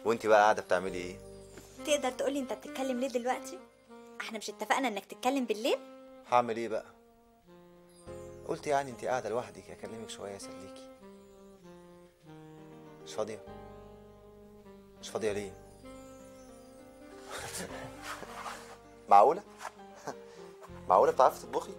وانت بقى قاعده بتعملي ايه تقدر تقولي انت بتتكلم ليه دلوقتي احنا مش اتفقنا انك تتكلم بالليل هعمل ايه بقى قلت يعني انت قاعده لوحدك اكلمك شويه اسليكي مش فاضيه مش فاضيه ليه معقوله معقوله بتعرفي تطبخي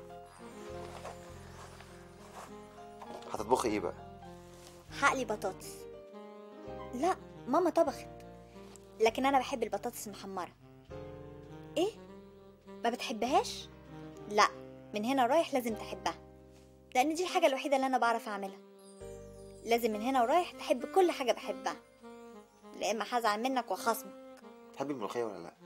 هتطبخي ايه بقى هقلي بطاطس لا ماما طبخت لكن انا بحب البطاطس المحمره ايه ما بتحبهاش لا من هنا ورايح لازم تحبها لان دي الحاجه الوحيده اللي انا بعرف اعملها لازم من هنا ورايح تحب كل حاجه بحبها لا اما هزعل منك وخصمك تحبي الملوخيه ولا لا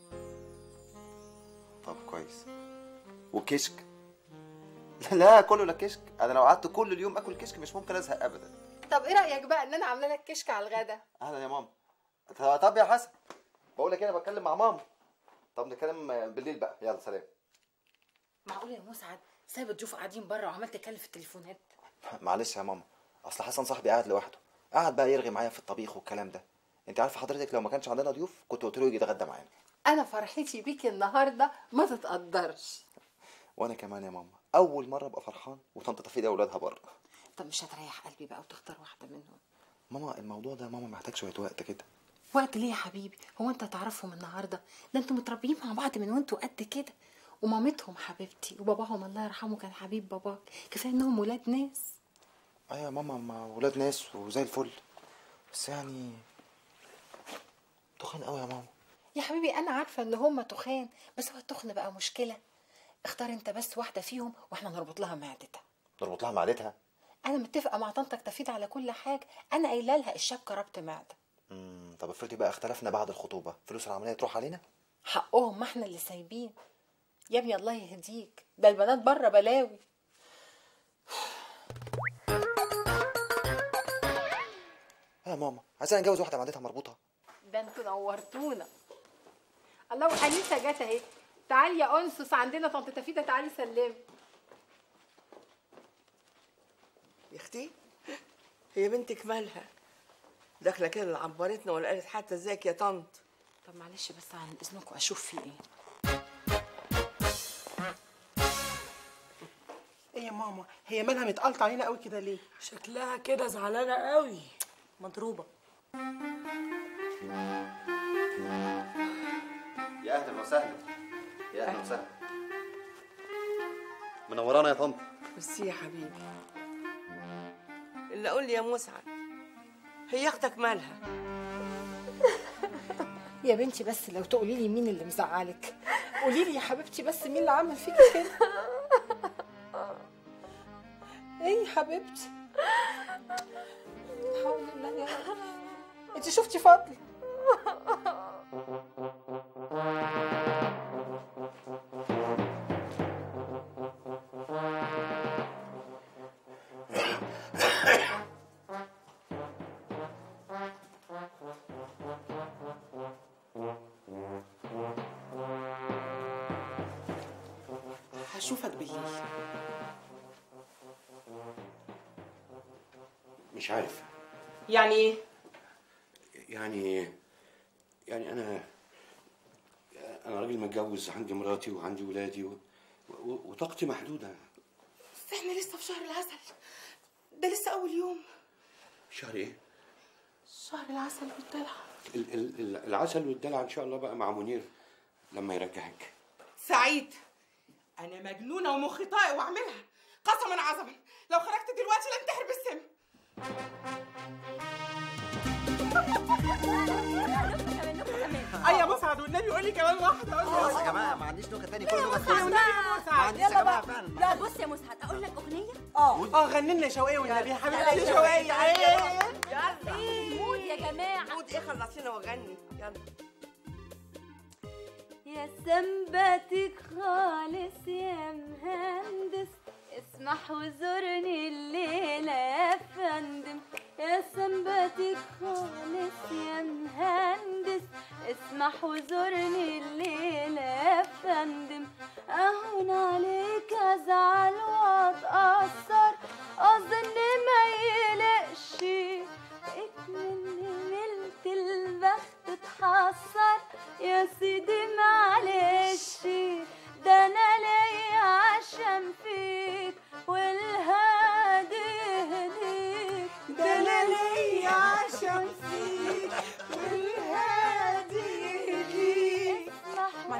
طب كويس وكشك لا كله لا كشك انا لو قعدت كل اليوم اكل كشك مش ممكن ازهق ابدا طب ايه رايك بقى ان انا عامله لك كشك على الغدا اهلا يا ماما طب- طب يا حسن بقول لك انا بتكلم مع ماما طب نتكلم بالليل بقى يلا سلام معقول يا مسعد سايب الضيوف قاعدين بره وعمال تتكلم في التليفونات معلش يا ماما اصل حسن صاحبي قاعد لوحده قاعد بقى يرغي معايا في الطبيخ والكلام ده انت عارفه حضرتك لو ما كانش عندنا ضيوف كنت قلت له يجي يتغدى معانا انا فرحتي بيك النهارده ما تتقدرش وانا كمان يا ماما اول مره ابقى فرحان وطنط تفيد اولادها بره طب مش هتريح قلبي بقى وتختار واحده منهم ماما الموضوع ده ماما محتاج شويه وقت كده وقت ليه يا حبيبي هو انت تعرفهم النهارده ده انتوا متربيين مع بعض من وانتوا قد كده ومامتهم حبيبتي وباباهم الله يرحمه كان حبيب باباك كفايه انهم ولاد ناس ايوه يا ماما ما ولاد ناس وزي الفل بس يعني تخن قوي يا ماما يا حبيبي انا عارفه ان هم تخان بس هو التخن بقى مشكله اختار انت بس واحده فيهم واحنا نربط لها معدتها نربط لها معدتها انا متفقه مع طنطك تفيد على كل حاجه انا قايله لها الشبكه ربط معده امم طب افرضي بقى اختلفنا بعد الخطوبه فلوس العمليه تروح علينا حقهم ما احنا اللي سايبين يا ابني الله يهديك ده البنات بره بلاوي يا ماما عايزين نتجوز واحده معدتها مربوطه ده انتوا نورتونا الله وانيسه جت اهي تعالي يا انسس عندنا طنط تفيده تعالي سلمي يا اختي هي بنتك مالها داخله كده اللي عبرتنا ولا قالت حتى ازيك يا طنط طب معلش بس عن اذنكم اشوف في ايه ايه يا ماما هي مالها متقلطه علينا قوي كده ليه شكلها كده زعلانه قوي مضروبه يا اهلا وسهلا يا اهلا وسهلا منورانا يا طنط ميرسي يا حبيبي اللي قول لي يا مسعد هي اختك مالها يا بنتي بس لو تقولي لي مين اللي مزعلك قولي لي يا حبيبتي بس مين اللي عمل فيكي كده ايه يا حبيبتي لا حول الله يا رب انت شفتي فضل هشوفك بالليل مش عارف يعني ايه يعني يعني انا انا راجل متجوز عندي مراتي وعندي ولادي و... و... وطاقتي محدوده بس احنا لسه في شهر العسل ده لسه اول يوم شهر ايه شهر العسل والدلع ال... ال... ال- العسل والدلع ان شاء الله بقى مع منير لما يرجعك سعيد انا مجنونه ومخي طايق واعملها قسما عظما لو خرجت دلوقتي لانتحر بالسم اي يا مسعد والنبي قول لي كمان واحده قول لي خلاص يا جماعه ما عنديش نكت تاني كل نكت والنبي فلوس. يا ما مسعد عنديش يا جماعه فعلا لا بص يا مسعد اقول لك اغنيه اه اه غني لنا شوقيه والنبي يا حبيبتي شوقيه ايه مود يا جماعه خد ايه خلصينا واغني يلا يا سنباتك خالص يا مهندس اسمح وزورني الليلة يا فندم يا سنباتك خالص يا مهندس اسمح وزورني الليلة يا فندم اهون عليك ازعل واتأثر اظن ما يلقش اكملني ملت البلد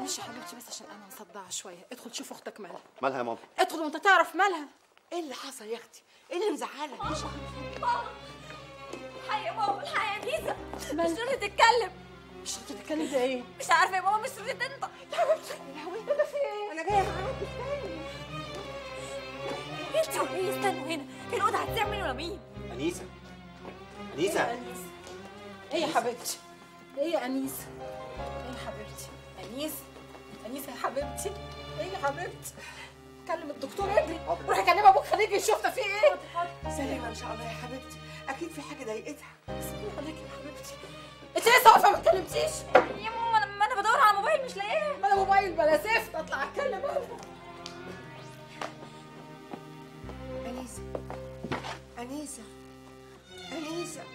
معلش يا حبيبتي بس عشان انا مصدعه شويه ادخل شوف اختك مالها مالها يا ماما ادخل وانت تعرف مالها ايه اللي حصل يا اختي ايه اللي مزعلك الحقي يا ماما الحقي يا ليزا مش راضية تتكلم مش هتتكلم ده ايه مش عارفة يا ماما مش راضية تنطق انا جايه معاكي انت وهي استنوا هنا الأوضة هتسيع مين ولا مين انيسه انيسه ايه يا حبيبتي ايه يا انيسه ايه يا حبيبتي انيسه انيسه يا حبيبتي ايه يا حبيبتي كلم الدكتور اجري روح كلم ابوك خليك يشوفنا في ايه سلامه ان شاء الله يا حبيبتي اكيد في حاجه ضايقتها سلام عليك يا حبيبتي انت لسه واقفه ما اتكلمتيش يا ماما لما أنا بدور على الموبايل مش لاقياه ما انا موبايل بلا زفت اطلع اتكلم انا انيسه انيسه انيسه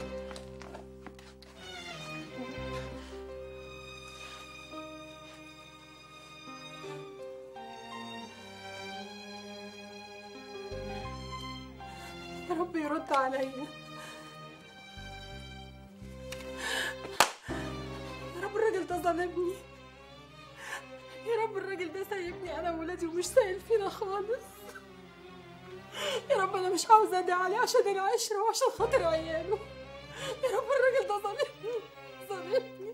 يا رب يرد عليا يا رب الراجل ده ظالمني يا رب الراجل ده سايبني انا وولادي ومش سائل فينا خالص يا رب انا مش عاوزه ادعي عليه عشان العشره وعشان خاطر عياله يا رب الراجل ده ظالمني ظالمني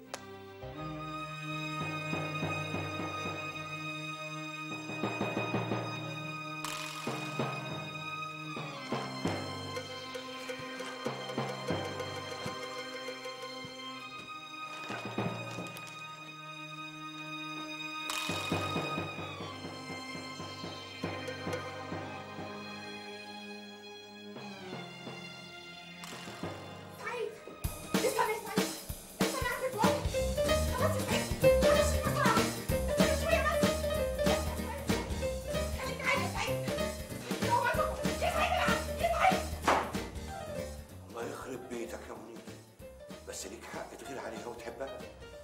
الله يخرب بيتك يا منير بس ليك حق تغير عليها وتحبها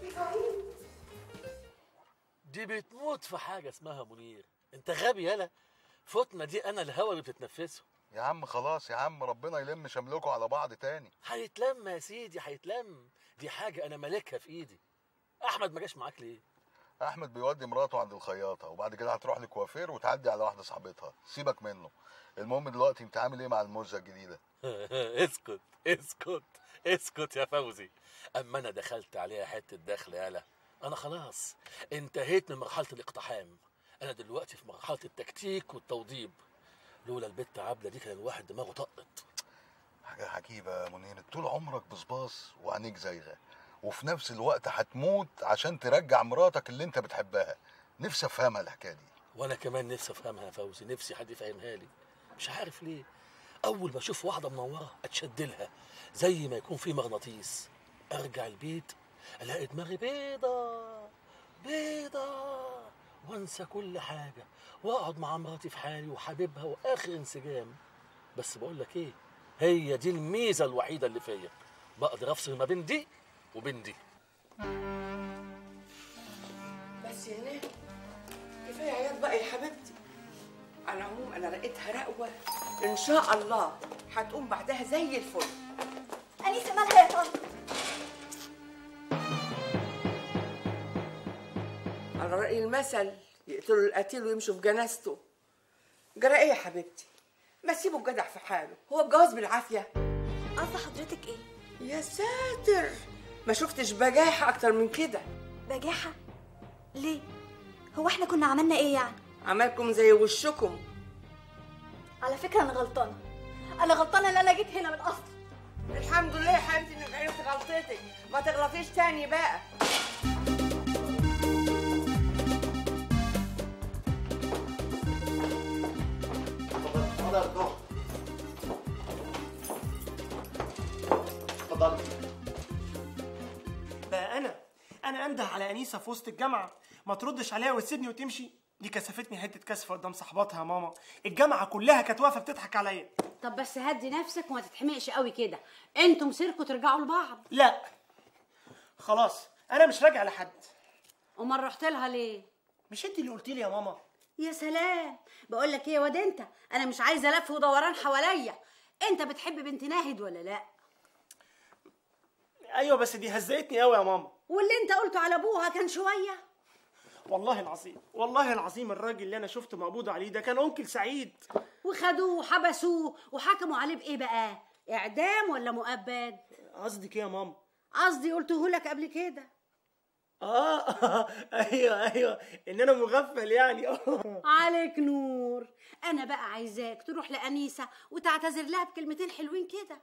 دي بتموت في حاجة اسمها منير انت غبي يالا فوتنا دي انا الهوا اللي بتتنفسه يا عم خلاص يا عم ربنا يلم شملكم على بعض تاني هيتلم يا سيدي هيتلم دي حاجة انا مالكها في ايدي احمد ما جاش معاك ليه احمد بيودي مراته عند الخياطه وبعد كده هتروح لكوافير وتعدي على واحده صاحبتها سيبك منه المهم دلوقتي انت عامل ايه مع الموزه الجديده اسكت اسكت اسكت يا فوزي اما انا دخلت عليها حتة دخل يالا انا خلاص انتهيت من مرحلة الاقتحام انا دلوقتي في مرحلة التكتيك والتوضيب لولا البت عبلة دي كان الواحد دماغه طقت حاجه عجيبه يا منير طول عمرك بصباص وعينيك زايغه وفي نفس الوقت هتموت عشان ترجع مراتك اللي انت بتحبها نفسي افهمها الحكايه دي وانا كمان نفسي افهمها يا فوزي نفسي حد يفهمها لي مش عارف ليه اول ما اشوف واحده منوره اتشد لها زي ما يكون في مغناطيس ارجع البيت الاقي دماغي بيضه بيضه وانسى كل حاجه واقعد مع مراتي في حالي وحبيبها واخر انسجام بس بقول لك ايه هي دي الميزه الوحيده اللي فيا بقدر افصل ما بين دي وبين دي بس يا نهى كفايه عياط بقى يا حبيبتي على العموم انا لقيتها رقوه ان شاء الله هتقوم بعدها زي الفل أنيسة مالها يا طنط على رأي المثل يقتلوا القتيل ويمشوا في جنازته جرى ايه يا حبيبتي ما تسيبوا الجدع في حاله هو الجواز بالعافيه قصد حضرتك إيه؟ يا ساتر ما شفتش بجاحه اكتر من كده بجاحة؟ ليه؟ هو احنا كنا عملنا ايه يعني؟ عملكم زي وشكم على فكرة أنا غلطانة أنا غلطانة إن أنا جيت هنا من الأصل الحمد لله يا حبيبتي انك عرفت غلطتك ما تغلطيش تاني بقى اتفضل يا دكتور اتفضل بقى انا انا انده على انيسه في وسط الجامعه ما تردش عليها وتسيبني وتمشي دي كسفتني حته كسفه قدام صاحباتها يا ماما الجامعه كلها كانت واقفه بتضحك عليا طب بس هدي نفسك وما تتحمقش قوي كده انتوا مسيركم ترجعوا لبعض لا خلاص انا مش راجع لحد امال رحت لها ليه مش انت اللي قلت لي يا ماما يا سلام بقول لك ايه يا واد انت انا مش عايزه لف ودوران حواليا انت بتحب بنت ناهد ولا لا ايوه بس دي هزقتني قوي يا ماما واللي انت قلته على ابوها كان شويه والله العظيم والله العظيم الراجل اللي انا شفته مقبوض عليه ده كان انكل سعيد وخدوه وحبسوه وحكموا عليه بايه بقى اعدام ولا مؤبد قصدك ايه يا ماما قصدي قلته لك قبل كده اه ايوه ايوه ان انا مغفل يعني عليك نور انا بقى عايزاك تروح لانيسه وتعتذر لها بكلمتين حلوين كده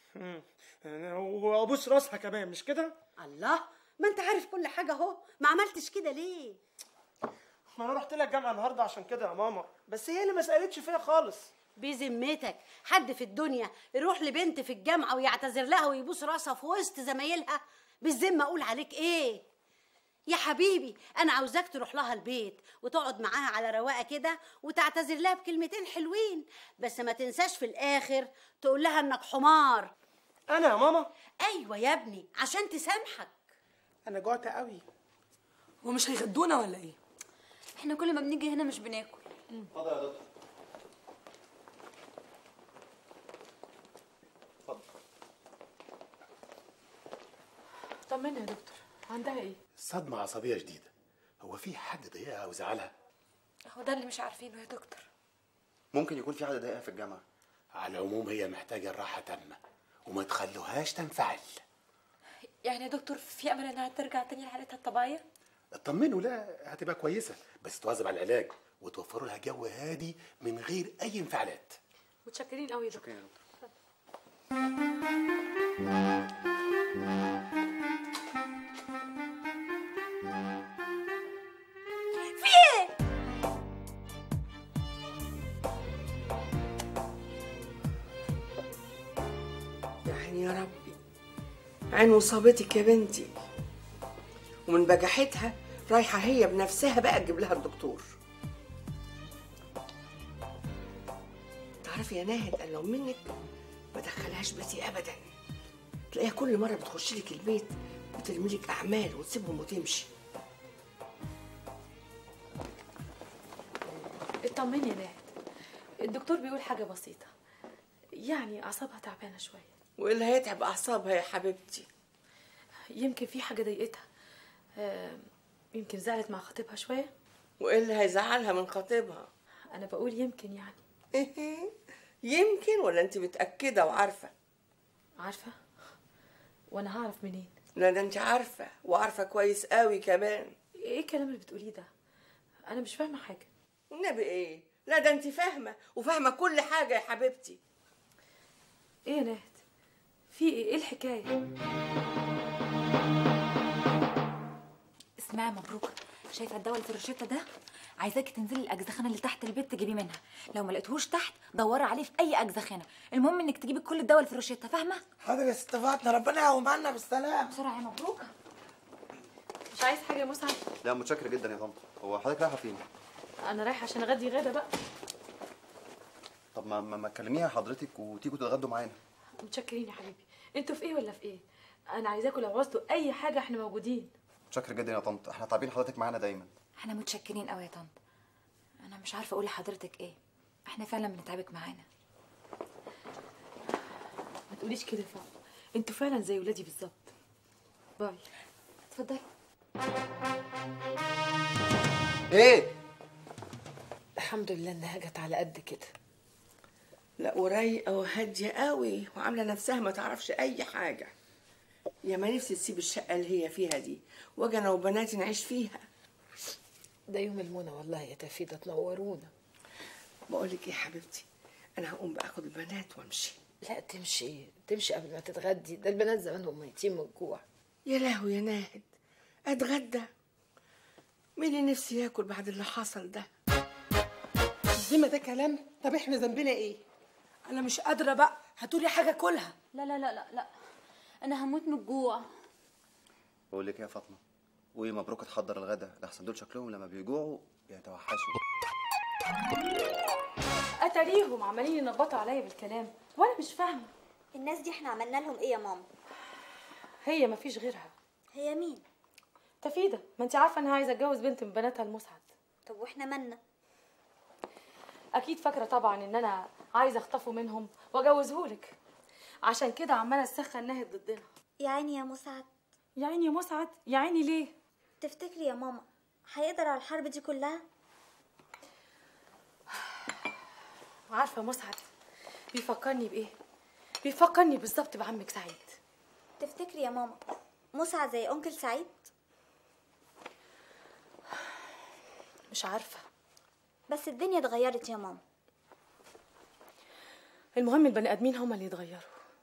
وابوس راسها كمان مش كده الله ما انت عارف كل حاجه اهو ما عملتش كده ليه ما انا رحت لها الجامعه النهارده عشان كده يا ماما بس هي اللي ما سالتش فيا خالص بذمتك حد في الدنيا يروح لبنت في الجامعه ويعتذر لها ويبوس راسها في وسط زمايلها بالذمه اقول عليك ايه يا حبيبي انا عاوزاك تروح لها البيت وتقعد معاها على رواقه كده وتعتذر لها بكلمتين حلوين بس ما تنساش في الاخر تقول لها انك حمار انا يا ماما ايوه يا ابني عشان تسامحك انا جوعت قوي ومش هيغدونا ولا ايه احنا كل ما بنيجي هنا مش بناكل اتفضل يا دكتور اتفضل طمنا يا دكتور عندها ايه صدمة عصبية جديدة هو في حد ضايقها أو زعلها؟ هو ده اللي مش عارفينه يا دكتور ممكن يكون في حد ضايقها في الجامعه على العموم هي محتاجة الراحة تامة وما تخلوهاش تنفعل يعني يا دكتور في امل انها ترجع تاني لحالتها الطبيعيه اطمنوا لا هتبقى كويسة بس تواظب على العلاج وتوفروا لها جو هادي من غير أي انفعالات متشكرين قوي يا دكتور في ايه يعني يا ربي عين وصابتك يا بنتي ومن بجاحتها رايحة هي بنفسها بقى تجيب لها الدكتور تعرفي يا ناهد أنا لو منك ما دخلهاش بيتي أبدا تلاقيها كل مرة بتخش لك البيت بترمي لك أعمال وتسيبهم وتمشي اطمني يا ناهد الدكتور بيقول حاجه بسيطه يعني اعصابها تعبانه شويه وإيه اللي هيتعب أعصابها يا حبيبتي يمكن في حاجه ضايقتها آه، يمكن زعلت مع خطيبها شويه وإيه اللي هيزعلها من خطيبها انا بقول يمكن يعني يمكن ولا أنت متأكدة وعارفة عارفه وانا هعرف منين لا ده أنت عارفة وعارفة كويس قوي كمان ايه الكلام اللي بتقوليه ده انا مش فاهمه حاجه النبي ايه لا ده انت فاهمه وفاهمه كل حاجه يا حبيبتي ايه يا ناهد في ايه ايه الحكايه اسمعي مبروك شايفه الدواء اللي في الروشته ده عايزاكي تنزلي الاجزخانه اللي تحت البيت تجيبيه منها لو ما لقيتهوش تحت دوري عليه في اي اجزخانه المهم انك تجيبي كل الدواء اللي في الروشته فاهمه حاضر يا ست فاطمه ربنا يقوم عنا بالسلامه بسرعه يا مبروك مش عايز حاجه يا مسعد لا متشكر جدا يا طنط هو حضرتك رايحه فين انا رايحه عشان اغدي غدا بقى طب ما ما ما تكلميها حضرتك وتيجوا تتغدوا معانا متشكرين يا حبيبي انتوا في ايه ولا في ايه انا عايزاكم لو عوزتوا اي حاجه احنا موجودين متشكر جدا يا طنط احنا طالبين حضرتك معانا دايما احنا متشكرين قوي يا طنط انا مش عارفه اقول لحضرتك ايه احنا فعلا بنتعبك معانا ما تقوليش كده يا فاطمه انتوا فعلا زي ولادي بالظبط باي اتفضلي ايه الحمد لله انها جت على قد كده لا ورايقه وهاديه قوي وعامله نفسها ما تعرفش اي حاجه يا ما نفسي تسيب الشقه اللي هي فيها دي واجي انا وبناتي نعيش فيها ده يوم المنى والله يا تفيدة تنورونا بقول لك ايه يا حبيبتي انا هقوم بقى اخد البنات وامشي لا تمشي تمشي قبل ما تتغدي ده البنات زمانهم ميتين من الجوع يا لهوي يا ناهد اتغدى مين اللي نفسي ياكل بعد اللي حصل ده زي ما ده كلام طب احنا ذنبنا ايه انا مش قادره بقى هاتولي حاجه كلها لا لا لا لا لا انا هموت من الجوع بقول لك ايه يا فاطمه قولي مبروك اتحضر الغدا لحسن دول شكلهم لما بيجوعوا بيتوحشوا اتاريهم عمالين ينبطوا عليا بالكلام وانا مش فاهمه الناس دي احنا عملنا لهم ايه يا ماما هي مفيش غيرها هي مين تفيدة ما انت عارفه انا عايزه اتجوز بنت من بناتها المسعد طب واحنا مالنا اكيد فاكره طبعا ان انا عايزه اخطفه منهم واجوزهولك عشان كده عماله اسخن ناهد ضدنا يا عيني يا مسعد يا عيني يا مسعد يا عيني ليه تفتكري يا ماما هيقدر على الحرب دي كلها عارفه مسعد بيفكرني بايه بيفكرني بالظبط بعمك سعيد تفتكري يا ماما مسعد زي انكل سعيد مش عارفه بس الدنيا اتغيرت يا ماما المهم البني ادمين هما اللي يتغيروا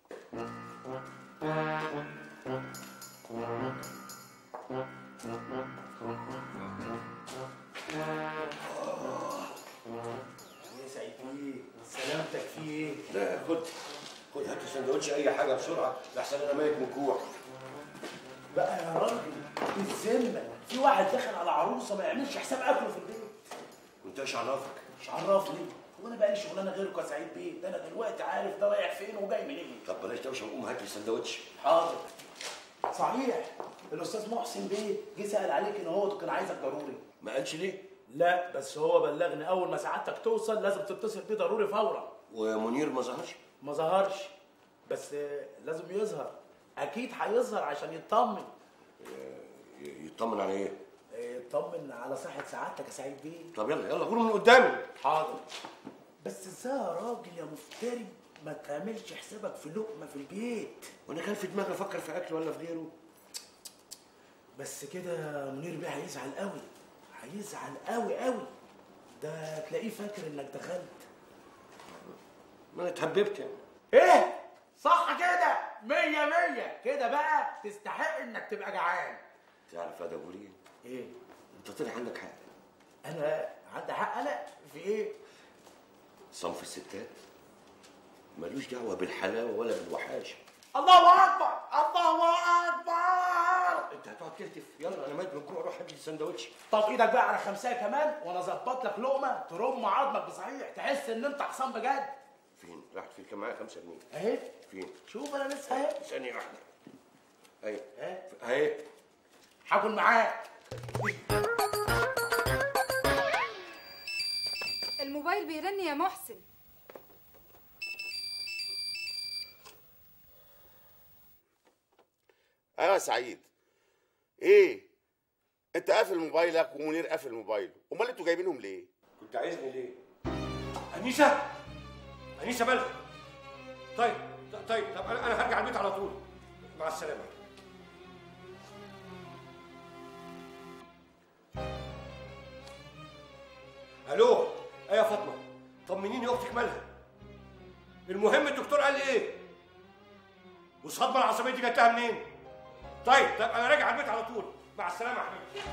يا سعيد ايه سلامتك في ايه لا خد خد هات سندوتش اي حاجه بسرعه لحسن انا ميت من الجوع بقى يا راجل بالذمه في واحد دخل على عروسه ما يعملش حساب اكله في البيت وانت ايش عرفك مش عرفني هو انا بقى لي شغلانه غيركم يا سعيد بيه ده انا دلوقتي عارف ده رايح فين وجاي منين طب بلاش دوشه وقوم هات لي سندوتش حاضر صحيح الاستاذ محسن بيه جه سال عليك ان هو كان عايزك ضروري ما قالش ليه لا بس هو بلغني اول ما سعادتك توصل لازم تتصل بيه ضروري فورا ومنير ما ظهرش ما ظهرش بس لازم يظهر اكيد هيظهر عشان يطمن يطمن على ايه يطمن على صحه سعادتك يا سعيد بيه طب يلا يلا غور من قدامي حاضر بس ازاي يا راجل يا مفتري ما تعملش حسابك في لقمه في البيت وانا كان في دماغي افكر في اكل ولا في غيره بس كده منير بيه هيزعل قوي هيزعل قوي قوي ده تلاقيه فاكر انك دخلت ما انا اتهببت يعني ايه صح كده مية مية كده بقى تستحق انك تبقى جعان تعرف يا ابو ليه ايه انت طلع عندك حق انا عندي حق انا في ايه صنف الستات ملوش دعوه بالحلاوه ولا بالوحاشه الله اكبر الله اكبر انت هتقعد تهتف يلا انا ميت من الجوع روح هات لي سندوتش طب ايدك بقى على خمسة كمان وانا اظبط لك لقمه ترم عظمك بصحيح تحس ان انت حصان بجد فين راحت فين كان معايا 5 جنيه اهي فين شوف انا لسه اهي ثانيه واحده اهي اهي اهي هاكل معاك الموبايل بيرن يا محسن ايوه يا سعيد ايه انت قافل موبايلك ومنير قافل موبايله امال انتوا جايبينهم ليه كنت عايزني ليه انيسه انيسه مالها طيب طيب طب انا انا هرجع البيت على طول مع السلامه الو ايه يا فاطمه طمنيني اختك مالها المهم الدكتور قال لي ايه والصدمه العصبيه دي جاتها منين طيب طب انا راجع البيت على طول مع السلامه يا حبيبي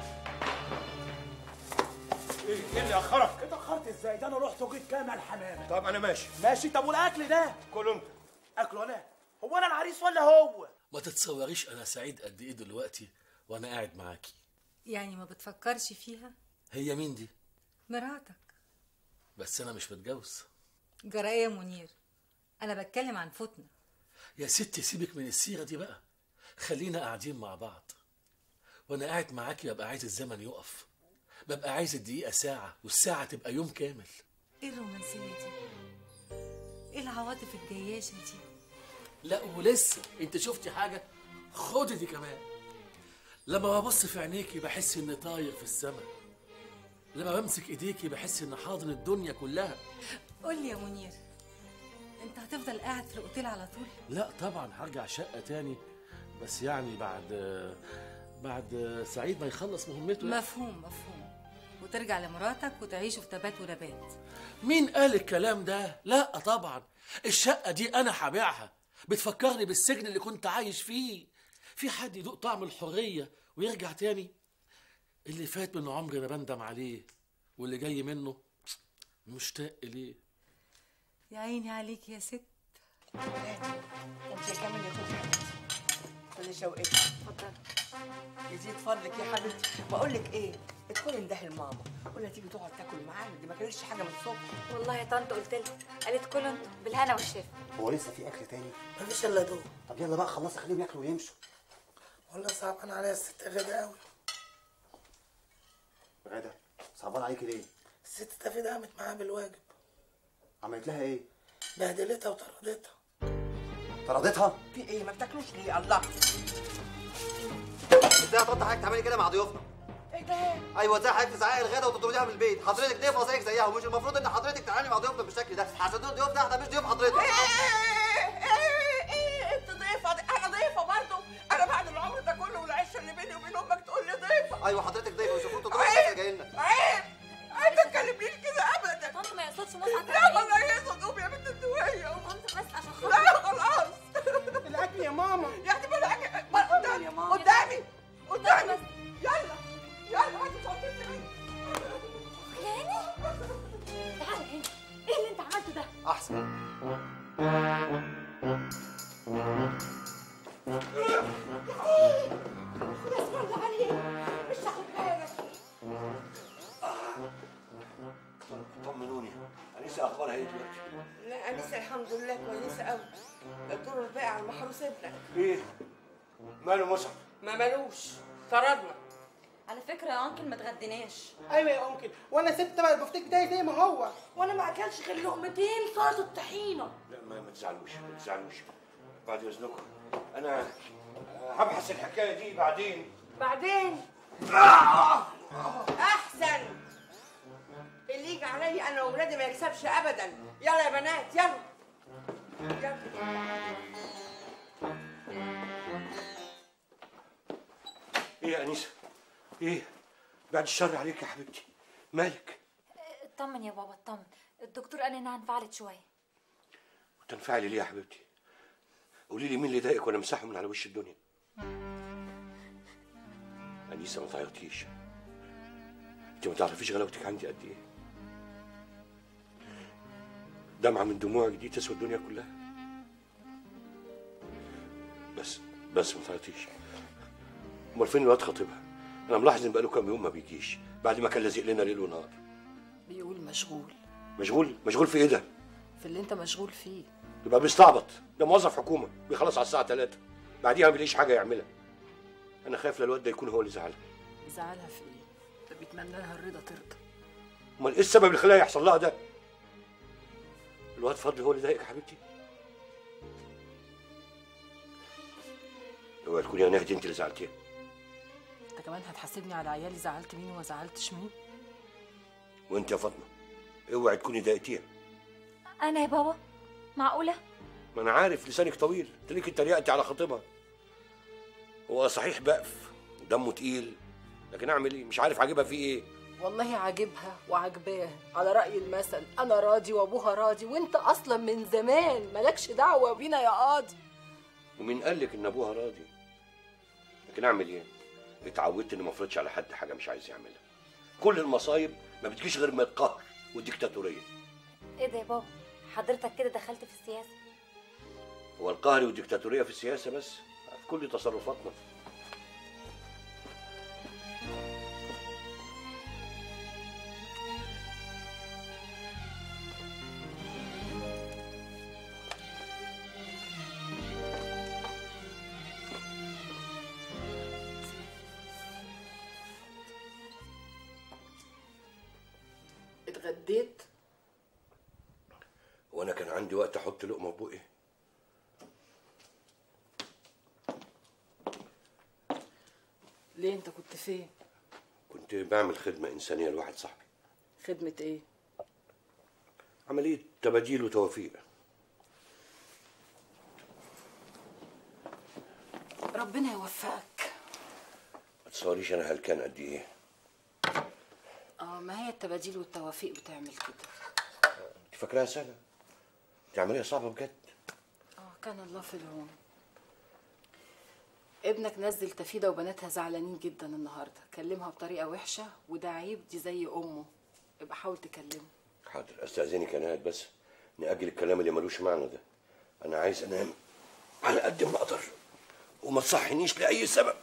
ايه ايه اللي اخرك اتاخرت ازاي ده انا رحت وجيت كامل حمامه طب انا ماشي ماشي طب والاكل ده كل انت اكله انا هو انا العريس ولا هو ما تتصوريش انا سعيد قد ايه دلوقتي وانا قاعد معاكي يعني ما بتفكرش فيها هي مين دي مراتك بس انا مش متجوز جرأية منير انا بتكلم عن فتنة يا ستي سيبك من السيره دي بقى خلينا قاعدين مع بعض وانا قاعد معاكي ببقى عايز الزمن يقف ببقى عايز الدقيقه ساعه والساعه تبقى يوم كامل ايه الرومانسية دي ايه العواطف الجياشة دي لا ولسه انت شفتي حاجه خدي دي كمان لما ببص في عينيكي بحس اني طاير في السماء لما بمسك ايديكي بحس ان حاضن الدنيا كلها قول لي يا منير انت هتفضل قاعد في الاوتيل على طول لا طبعا هرجع شقه تاني بس يعني بعد بعد سعيد ما يخلص مهمته يعني. مفهوم مفهوم وترجع لمراتك وتعيشوا في تبات ونبات مين قال الكلام ده لا طبعا الشقه دي انا هبيعها بتفكرني بالسجن اللي كنت عايش فيه في حد يدوق طعم الحريه ويرجع تاني اللي فات من عمري انا بندم عليه واللي جاي منه مشتاق ليه يا عيني عليك يا ست انت كمان يا اختي حبيبتي خدي شوقتي اتفضلي يزيد فضلك يا حبيبتي بقول لك ايه ادخلي اندهي لماما قولها تيجي تقعد تاكل معانا دي ما كانتش حاجه من الصبح والله يا طنط قلت لها قالت كلوا انتوا بالهنا والشفا هو لسه في اكل تاني مفيش الا دول طب يلا بقى خلص خليهم ياكلوا ويمشوا والله صعبان عليا الست غدا قوي غدا صعبان عليكي ليه الست تفيد قامت معاها بالواجب عملت لها ايه بهدلتها وطردتها طردتها في ايه ما بتاكلوش ليه الله ازاي هتقطع حضرتك تعملي كده مع ضيوفنا ايه ده ايوه ازاي حضرتك تزعقي الغدا وتطرديها من البيت حضرتك ضيفه زيك زيها ومش المفروض ان حضرتك تتعاملي مع ضيوفنا بالشكل ده عشان دول ضيوفنا احنا مش ضيوف حضرتك ايه انت ضيفه انا ضيفه برضه انا بعد العمر ده كله والعشره اللي بيني وبين امك تقول لي ضيفه ايوه حضرتك ضيفه مش المفروض تضربي الناس اللي جاي لنا عيب عيب ما تكلمنيش كده ابدا طنط ما يقصدش مصعب لا والله يقصد قوم يا بنت الدويه طنط بس عشان لا خلاص الاكل يا ماما يا اختي ما الاكل ما قدامي قدامي قدامي يلا يلا هاتي شنطتي خلاني تعالى هنا ايه اللي انت عملته ده احسن اسمع عليك مش تاخد بالك طمنوني انسه اخبارها ايه دلوقتي لا انسه الحمد لله كويسه قوي الدور الباقي على المحروس ابنك ايه ماله مصعب ما مالوش طردنا على فكره يا انكل ما اتغديناش ايوه يا انكل وانا سبت بقى البفتيك بتاعي زي ما هو وانا ما اكلش غير لقمتين سلطه الطحينه لا ما, ما تزعلوش ما تزعلوش بعد اذنكم انا آه، هبحث الحكايه دي بعدين بعدين احسن اللي يجي عليا انا واولادي ما يكسبش ابدا يلا يا بنات يلا يلا ايه يا انسه ايه بعد الشر عليك يا حبيبتي مالك اطمن يا بابا اطمن الدكتور قال انها انفعلت شويه وتنفعلي ليه يا حبيبتي قولي لي مين اللي ضايقك وانا مسحه من على وش الدنيا انيسه ما تعيطيش انت ما تعرفيش غلاوتك عندي قد ايه دمعه من دموعك دي تسوى الدنيا كلها بس بس ما تعيطيش امال فين الواد خطيبها انا ملاحظ ان بقاله كام يوم ما بيجيش بعد ما كان لازق لنا ليل ونهار بيقول مشغول مشغول مشغول في ايه ده في اللي انت مشغول فيه يبقى بيستعبط ده موظف حكومه بيخلص على الساعه 3 بعديها ما بيلاقيش حاجه يعملها انا خايف الواد ده يكون هو اللي زعلها يزعلها في ايه ده بيتمنى لها الرضا ترضى امال ايه السبب اللي خلاها يحصل لها ده الواد فضل هو اللي ضايقك يا حبيبتي اوعي تكوني يا نهدي انت اللي زعلتيها انت كمان هتحاسبني على عيالي زعلت مين وما زعلتش مين وانت يا فاطمه اوعي تكوني ضايقتيها انا يا بابا معقوله ما انا عارف لسانك طويل انت ليك اتريقتي على خطيبها هو صحيح بقف ودمه تقيل لكن اعمل ايه مش عارف عاجبها فيه ايه والله عاجبها وعجباه على رأي المثل أنا راضي وأبوها راضي وأنت أصلا من زمان مالكش دعوة بينا يا قاضي ومين قال لك ان ابوها راضي لكن اعمل ايه اتعودت اني ما افرضش على حد حاجه مش عايز يعملها كل المصايب ما بتجيش غير من القهر والديكتاتوريه ايه ده يا بابا حضرتك كده دخلت في السياسه هو القهر والديكتاتوريه في السياسه بس في كل تصرفاتنا اتغديت وانا كان عندي وقت احط لقمه في بقي ليه أنت كنت فين كنت بعمل خدمه انسانيه لواحد صاحبي خدمة إيه عمليه تباديل وتوافيق ربنا يوفقك ما تصوريش انا هلكان قد ايه اه ما هي التباديل والتوافيق بتعمل كده انت فاكراها سهله دي عمليه صعبه بجد اه كان الله في العون ابنك نزل تفيدة وبناتها زعلانين جدا النهارده كلمها بطريقة وحشة وده عيب دي زي أمه ابقى حاول تكلمه حاضر استاذنك انا قاعد بس ناجل الكلام اللي ملوش معنى ده انا عايز انام على قد ما اقدر وما تصحنيش لاي سبب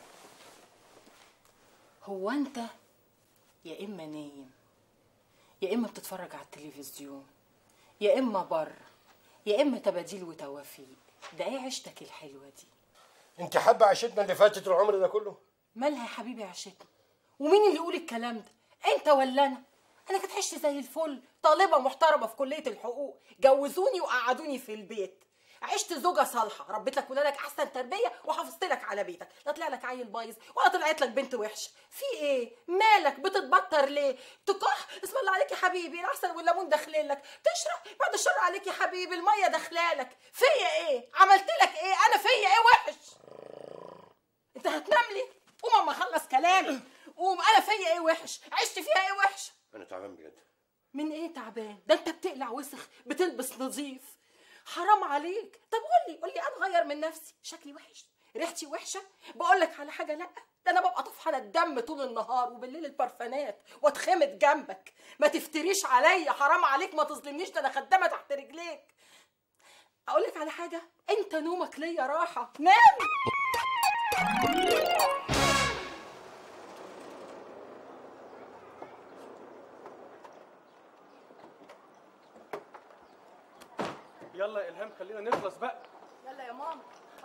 هو انت يا اما نايم يا اما بتتفرج على التلفزيون يا اما بره يا اما تباديل وتوافيق ده ايه عيشتك الحلوه دي انت حابه عيشتنا اللي فاتت العمر ده كله مالها يا حبيبي عيشتنا ومين اللي يقول الكلام ده انت ولا انا انا كنت عشت زي الفل طالبه محترمه في كليه الحقوق جوزوني وقعدوني في البيت عشت زوجه صالحه ربيت لك ولادك احسن تربيه وحافظت لك على بيتك لا طلع لك عيل بايظ ولا طلعت لك بنت وحشه في ايه مالك بتتبطر ليه تكح اسم الله عليك يا حبيبي العسل والليمون داخلين لك تشرب بعد الشر عليك يا حبيبي الميه داخلالك فيا ايه عملت لك ايه انا فيا ايه وحش انت هتنام لي قوم اما اخلص كلامي قوم انا فيا ايه وحش عشت فيها ايه وحش انا تعبان بجد من ايه تعبان ده انت بتقلع وسخ بتلبس نظيف حرام عليك طب قول لي قول لي انا غير من نفسي شكلي وحش ريحتي وحشه بقول لك على حاجه لا ده انا ببقى طفحانه الدم طول النهار وبالليل البرفانات واتخمد جنبك ما تفتريش عليا حرام عليك ما تظلمنيش ده انا خدامه تحت رجليك اقول لك على حاجه انت نومك ليا راحه نام يلا يا الهام خلينا نخلص بقى يلا يا ماما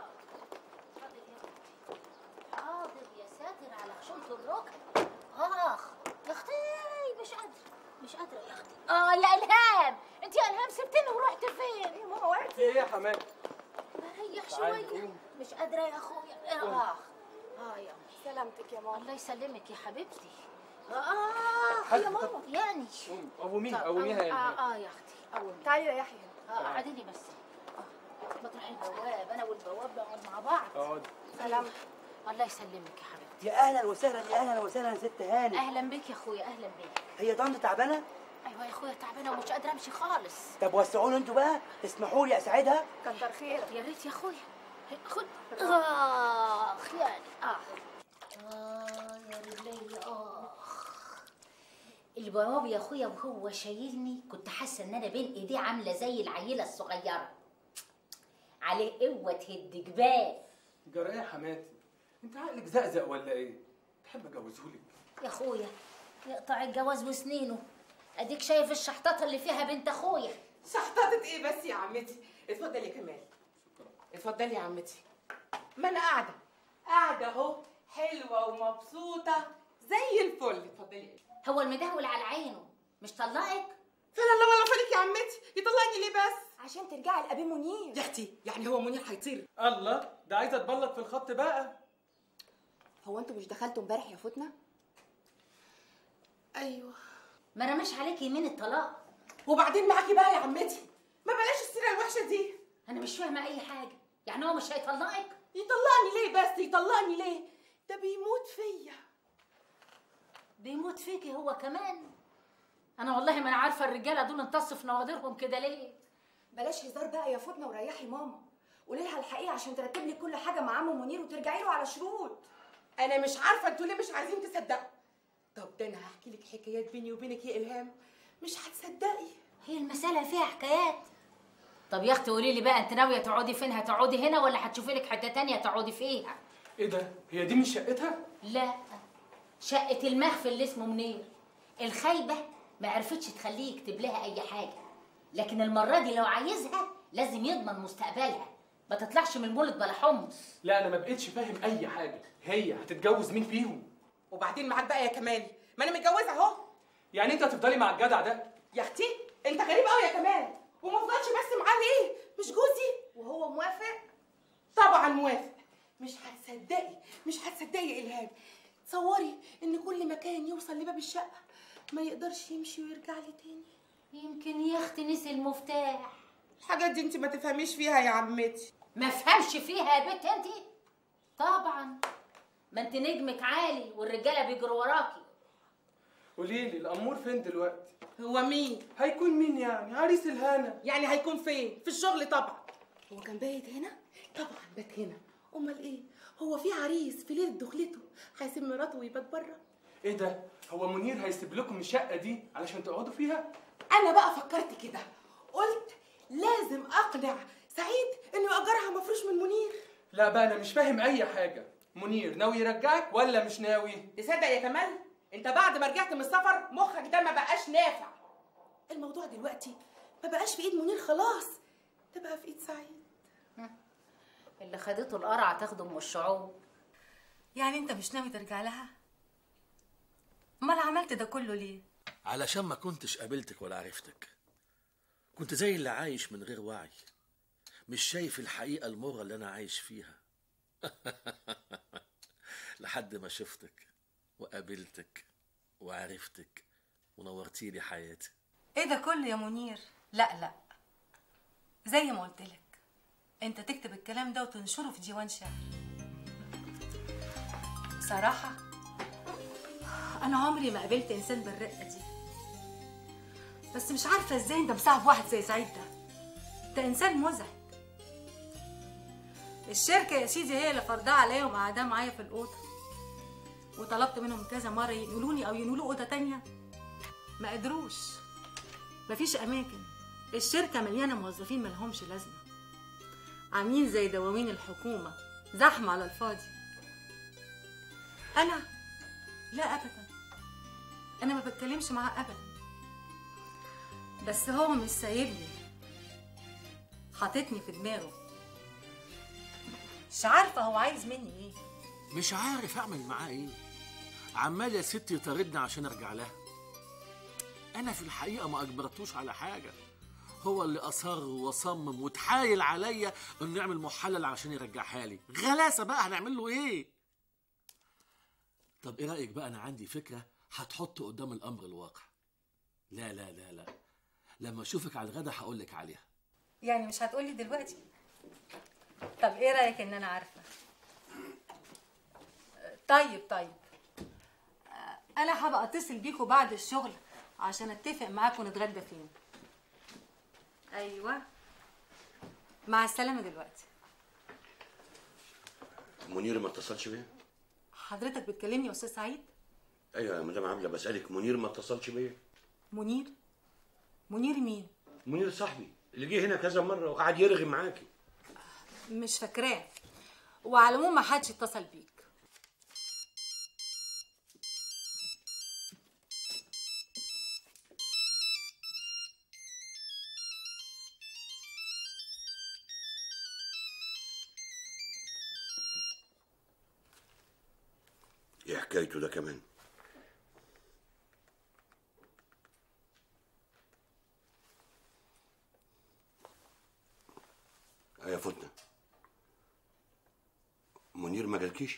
حاضر يا ساتر على خشونة الركب اخ يا اختي مش قادرة مش قادرة يا اختي اه يا الهام انت يا الهام سبتني ورحت فين يا ماما وقعتي ايه يا حماد ريح تعالي شوية قوم. مش قادرة يا اخويا قوم. اخ اه يا سلامتك يا ماما الله يسلمك يا حبيبتي اه حد- يا ماما يعني قوم، قوميها طب، قوميها يا اه الهام اه يا اختي قومي تعالي ريحي اه قعدي لي بس آه، مطرح البواب انا والبواب نقعد مع بعض اقعدي سلام الله يسلمك يا حبيبتي يا اهلا وسهلا يا اهلا وسهلا يا ست هاني اهلا بك يا اخويا اهلا بك هي طنط تعبانه ايوه يا اخويا تعبانه ومش قادره امشي خالص طب وسعوني انتوا بقى تسمحوا لي اساعدها كتر خيرك يا ريت يا اخويا خد اخ يعني اه اه يا رجلي اخ البواب يا اخويا وهو شايلني كنت حاسه ان انا بين ايديه عامله زي العيله الصغيره عليه قوه تهد جبال جرى ايه يا حماتي انت عقلك زقزق ولا ايه تحب اجوزهولك يا اخويا يقطع الجواز وسنينه اديك شايف الشحططه اللي فيها بنت اخويا شحططت ايه بس يا عمتي اتفضلي يا كمال اتفضلي يا عمتي ما انا قاعده قاعده اهو حلوه ومبسوطه زي الفل اتفضلي هو المدهول على عينه مش طلقك فلا الله ولا فالك يا عمتي يطلعني ليه بس عشان ترجعي لابي منير يا اختي يعني هو منير هيطير الله ده عايزه تبلط في الخط بقى هو انتوا مش دخلتوا امبارح يا فتنه ايوه ما رماش عليك يمين الطلاق وبعدين معاكي بقى يا عمتي ما بلاش السيره الوحشه دي انا مش فاهمه اي حاجه يعني هو مش هيطلقك يطلقني ليه بس يطلقني ليه ده بيموت فيا بيموت فيكي هو كمان انا والله ما انا عارفه الرجاله دول امتصوا في نوادرهم كده ليه بلاش هزار بقى يا فتنه وريحي ماما قولي لها الحقيقه عشان ترتب لك كل حاجه مع عم منير وترجعي له على شروط انا مش عارفه انتوا ليه مش عايزين تصدقوا طب ده انا هحكي لك حكايات بيني وبينك يا الهام مش هتصدقي هي المساله فيها حكايات طب يا اختي قولي لي بقى انت ناويه تقعدي فين هتقعدي هنا ولا هتشوفي لك حته تانية تقعدي فيها ايه ده هي دي مش شقتها لا شقه المخفي اللي اسمه منير الخايبه ما عرفتش تخليه يكتب لها اي حاجه لكن المره دي لو عايزها لازم يضمن مستقبلها ما تطلعش من المولد بلا حمص لا انا ما بقتش فاهم اي حاجه هي هتتجوز مين فيهم وبعدين معاك بقى يا كمال ما انا متجوزه اهو يعني انت هتفضلي مع الجدع ده يا اختي انت غريب قوي يا كمال وما افضلش بس معاه ليه مش جوزي وهو موافق طبعا موافق مش هتصدقي مش هتصدقي يا الهام تصوري ان كل مكان يوصل لباب الشقه ما يقدرش يمشي ويرجع لي تاني يمكن يا اختي نسي المفتاح الحاجات دي انت ما تفهميش فيها يا عمتي ما فهمش فيها يا بنت انت طبعا ما انت نجمك عالي والرجاله بيجروا وراكي قولي لي الامور فين دلوقتي هو مين هيكون مين يعني عريس الهنا يعني هيكون فين في الشغل طبعا هو كان بايت هنا طبعا بات هنا امال ايه هو في عريس في ليله دخلته هيسيب مراته ويبات بره ايه ده هو منير هيسيب لكم الشقه دي علشان تقعدوا فيها انا بقى فكرت كده قلت لازم اقنع سعيد انه يأجرها مفروش من منير لا بقى انا مش فاهم اي حاجه منير ناوي يرجعك ولا مش ناوي تصدق يا كمال انت بعد ما رجعت من السفر مخك ده ما بقاش نافع الموضوع دلوقتي ما بقاش في ايد منير خلاص ده بقى في ايد سعيد اللي خدته القرعه تاخده ام الشعوب يعني انت مش ناوي ترجع لها امال عملت ده كله ليه علشان ما كنتش قابلتك ولا عرفتك كنت زي اللي عايش من غير وعي مش شايف الحقيقة المرة اللي أنا عايش فيها لحد ما شفتك وقابلتك وعرفتك ونورتي لي حياتي ايه ده كله يا منير لا لا زي ما قلت لك انت تكتب الكلام ده وتنشره في ديوان شعر صراحة أنا عمري ما قابلت إنسان بالرقة دي بس مش عارفة إزاي أنت مصاحب واحد زي سعيد ده ده إنسان مزعج الشركة يا سيدي هي اللي فرضها عليا ومقعداه معايا في الأوضة وطلبت منهم كذا مرة ينقلوني أو ينقلوا أوضة تانية ما قدروش مفيش أماكن الشركة مليانة موظفين ملهمش لازمة عاملين زي دواوين الحكومة زحمة على الفاضي أنا لا أبدا أنا ما بتكلمش معاه أبدا بس هو مش سايبني حاططني في دماغه مش عارفة هو عايز مني إيه مش عارف أعمل معاه إيه عمال يا ستي يطاردني عشان أرجع لها أنا في الحقيقة ما أجبرتوش على حاجة هو اللي أصر وصمم وتحايل عليا إنه يعمل محلل عشان يرجعها لي غلاسة بقى هنعمل له إيه طب إيه رأيك بقى أنا عندي فكرة هتحط قدام الأمر الواقع لا لا لا لا لما أشوفك على الغدا هقول لك عليها يعني مش هتقولي دلوقتي طب ايه رايك ان انا عارفه طيب طيب آه، انا هبقى اتصل بيكوا بعد الشغل عشان اتفق معاكم نتغدى فين ايوه مع السلامه دلوقتي منير ما اتصلش بيا حضرتك بتكلمني يا استاذ سعيد ايوه يا مدام عامله بسالك منير ما اتصلش بيا منير منير مين منير صاحبي اللي جه هنا كذا مره وقعد يرغي معاكي مش فاكراه وعلى العموم ما حدش اتصل بيك ايه حكايته ده كمان يا فتنة منير ما جالكيش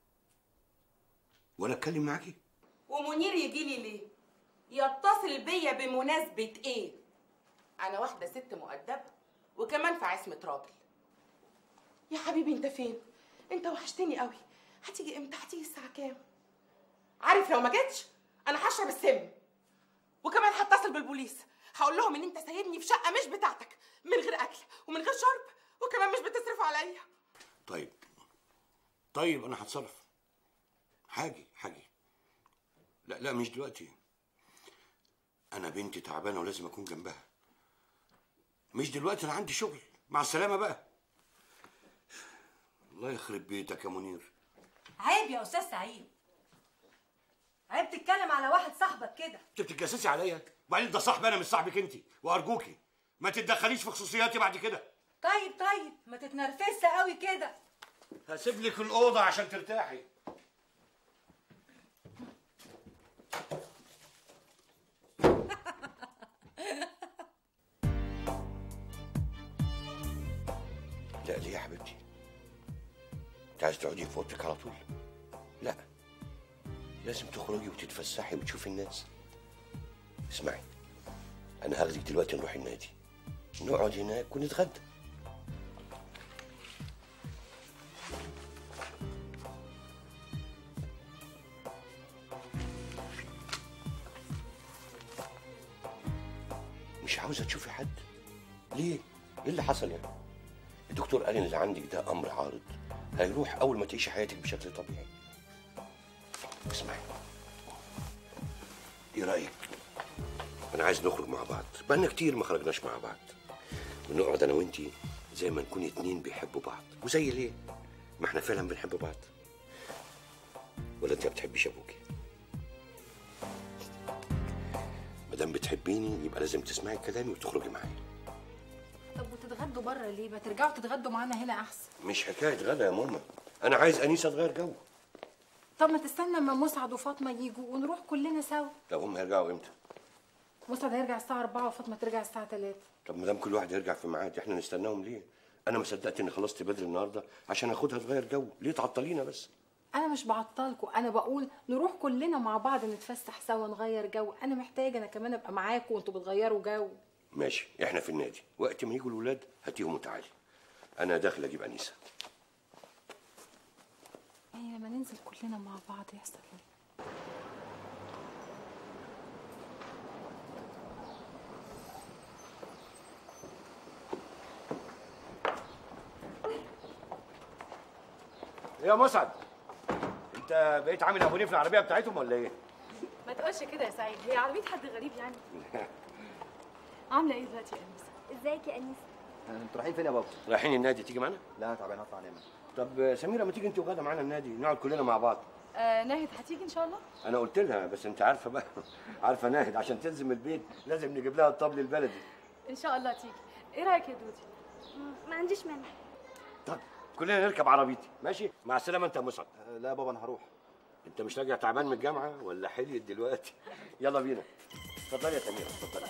ولا اتكلم معاكي ومنير يجي لي ليه يتصل بيا بمناسبة ايه انا واحدة ست مؤدبة وكمان في عصمة راجل يا حبيبي انت فين انت وحشتني قوي هتيجي امتى هتيجي الساعة كام عارف لو ما جيتش انا هشرب السم وكمان هتصل بالبوليس هقول لهم ان انت سايبني في شقة مش بتاعتك من غير اكل ومن غير شرب وكمان مش بتصرف عليا طيب طيب انا هتصرف حاجي حاجي لا لا مش دلوقتي انا بنتي تعبانه ولازم اكون جنبها مش دلوقتي انا عندي شغل مع السلامه بقى الله يخرب بيتك يا منير عيب يا استاذ سعيد عيب تتكلم على واحد صاحبك كده انت بتتجسسي عليا وبعدين ده صاحبي انا مش صاحبك انت وارجوكي ما تتدخليش في خصوصياتي بعد كده طيب طيب ما تتنرفزش قوي كده هسيب لك الاوضه عشان ترتاحي لا ليه يا حبيبتي انت عايز تقعدي في اوضتك على طول لا لازم تخرجي وتتفسحي وتشوفي الناس اسمعي انا هاخدك دلوقتي نروح النادي نقعد هناك ونتغدى مش عاوزه تشوفي حد ليه ايه اللي حصل يعني الدكتور قال ان اللي عندك ده امر عارض هيروح اول ما تعيشي حياتك بشكل طبيعي اسمعي ايه رايك انا عايز نخرج مع بعض بقالنا كتير ما خرجناش مع بعض ونقعد انا وانتي زي ما نكون اتنين بيحبوا بعض وزي ليه ما احنا فعلا بنحب بعض ولا انت ما بتحبيش ابوكي ما دام بتحبيني يبقى لازم تسمعي كلامي وتخرجي معايا طب وتتغدوا بره ليه ما ترجعوا تتغدوا معانا هنا احسن مش حكايه غدا يا ماما انا عايز انيسه تغير جو طب ما تستنى اما مسعد وفاطمه يجوا ونروح كلنا سوا طب هم هيرجعوا امتى مسعد هيرجع الساعه 4 وفاطمه ترجع الساعه 3 طب ما دام كل واحد يرجع في ميعاد احنا نستناهم ليه انا ما صدقت اني خلصت بدري النهارده عشان اخدها تغير جو ليه تعطلينا بس انا مش بعطلكم انا بقول نروح كلنا مع بعض نتفسح سوا نغير جو انا محتاجه انا كمان ابقى معاكم وانتوا بتغيروا جو ماشي احنا في النادي وقت ما يجوا الولاد هاتيهم وتعالي انا داخل اجيب انيسه يعني لما ننزل كلنا مع بعض يحصل ايه ايه يا مسعد انت بقيت عامل ابو نيف العربيه بتاعتهم ولا ايه ما تقولش كده يا سعيد هي عربيه حد غريب يعني عامله ايه دلوقتي يا انسه ازيك يا انيسه انتوا رايحين فين يا بابا رايحين النادي تيجي معانا لا تعبان هطلع انام طب سميره ما تيجي انت وغاده معانا النادي نقعد كلنا مع بعض آه ناهد هتيجي ان شاء الله انا قلت لها بس انت عارفه بقى عارفه ناهد عشان تلزم البيت لازم نجيب لها الطبل البلدي ان شاء الله تيجي ايه رايك يا دودي ما عنديش مانع طب كلنا نركب عربيتي ماشي مع السلامه انت يا مسعد لا يا بابا انا هروح انت مش راجع تعبان من الجامعه ولا حليت دلوقتي يلا بينا اتفضلي يا سميره اتفضلي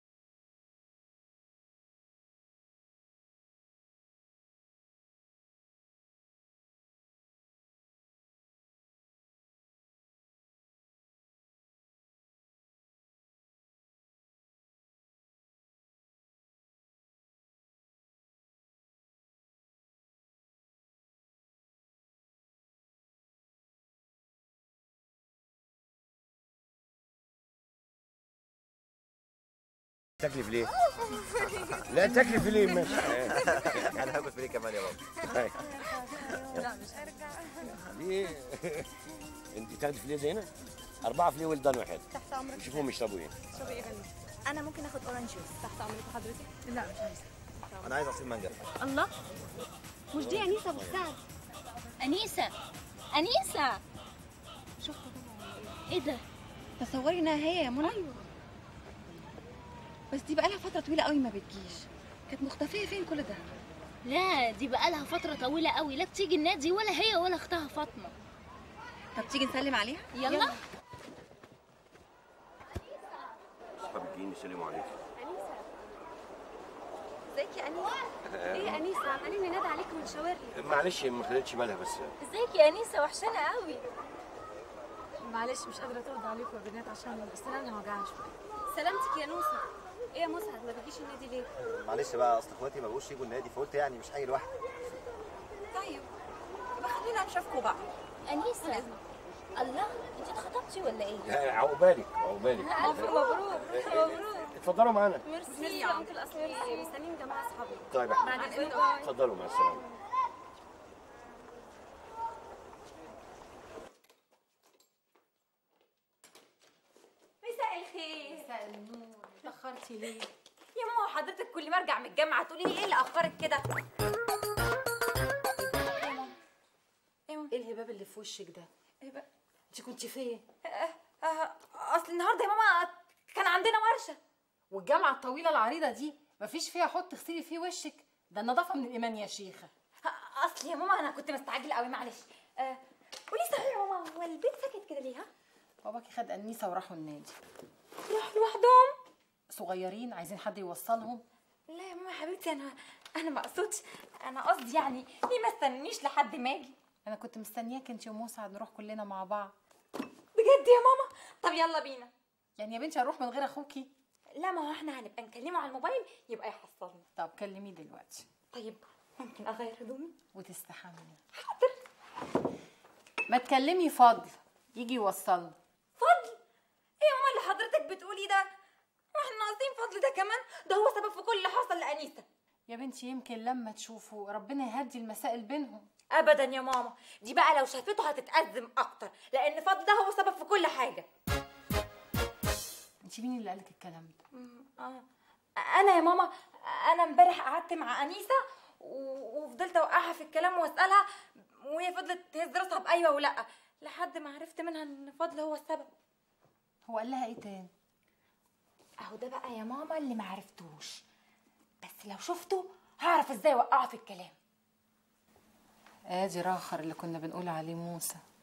تكلف ليه؟ لا تكلف ليه ماشي انا هاكل فري كمان يا بابا لا مش هرجع ليه انت تاخدي فليه زينا اربعه فليه ولدان واحد تحت امرك شوفوهم يشربوا ايه شوفي ايه غني انا ممكن اخد اورنج جوس تحت امرك حضرتك لا مش عايزه انا عايز عصير مانجا الله مش دي انيسه ابو سعد انيسه انيسه شفتوا ايه ده تصوري انها هي يا منى ايوه بس دي بقالها فتره طويله قوي ما بتجيش كانت مختفيه فين كل ده لا دي بقالها فتره طويله قوي لا بتيجي النادي ولا هي ولا اختها فاطمه طب تيجي نسلم عليها يلا اصحابك جايين يسلموا عليك ازيك يا انيسه ايه يا انيسه عمالين ننادي عليك من شاورلي معلش ما خدتش بالها بس ازيك يا انيسه وحشانه قوي معلش مش قادره اترد عليكم يا بنات عشان السنان وجعها شويه سلامتك يا نوسه ايه يا مسعد ما بتجيش النادي ليه معلش بقى اصل اخواتي ما بقوش يجوا النادي فقلت يعني مش هاجي لوحدي طيب يبقى خلينا نشوفكوا بقى انيسه الله انت اتخطبتي ولا ايه لا، عقبالك عقبالك الف مبروك مبروك اتفضلوا معانا ميرسي يا انكل اصلي مستنيين جماعه اصحابي طيب بعد اذنكم اتفضلوا مع السلامه مساء الخير مساء النور اتاخرتي ليه يا ماما حضرتك كل ما ارجع من الجامعه تقولي لي ايه اللي اخرك كده ايه الهباب اللي في وشك ده ايه بقى انت كنت فين آه، آه، اصل النهارده يا ماما كان عندنا ورشه والجامعه الطويله العريضه دي مفيش فيها حط تغسلي فيه وشك ده النظافه من الايمان يا شيخه آه، اصل يا ماما انا كنت مستعجله قوي معلش آه، قولي صحيح يا ماما هو البيت ساكت كده ليه ها باباكي خد انيسه وراحوا النادي راح لوحدهم صغيرين عايزين حد يوصلهم لا يا ماما يا حبيبتي انا انا ما اقصدش انا قصدي يعني ليه ما استنيش لحد ما اجي انا كنت مستنياك انت ومسعد نروح كلنا مع بعض بجد يا ماما طب يلا بينا يعني يا بنتي هنروح من غير اخوكي لا ما هو احنا هنبقى نكلمه على الموبايل يبقى يحصلنا طب كلميه دلوقتي طيب ممكن اغير هدومي وتستحملي ما تكلمي فضل يجي يوصلنا فضل ايه يا ماما اللي حضرتك بتقولي ده واحنا ناقصين فضل ده كمان ده هو سبب في كل اللي حصل لانيسه يا بنتي يمكن لما تشوفوا ربنا يهدي المسائل بينهم ابدا يا ماما دي بقى لو شافته هتتأزم اكتر لان فضل ده هو سبب في كل حاجه انت مين اللي قالك الكلام ده آه. انا يا ماما انا امبارح قعدت مع انيسه و- وفضلت اوقعها في الكلام واسالها وهي فضلت تهز راسها بايوه ولا لحد ما عرفت منها ان فضل هو السبب هو قال لها ايه تاني اهو ده بقى يا ماما اللي ما عرفتوش بس لو شفته هعرف ازاي اوقعه في الكلام ادي راخر اللي كنا بنقول عليه موسى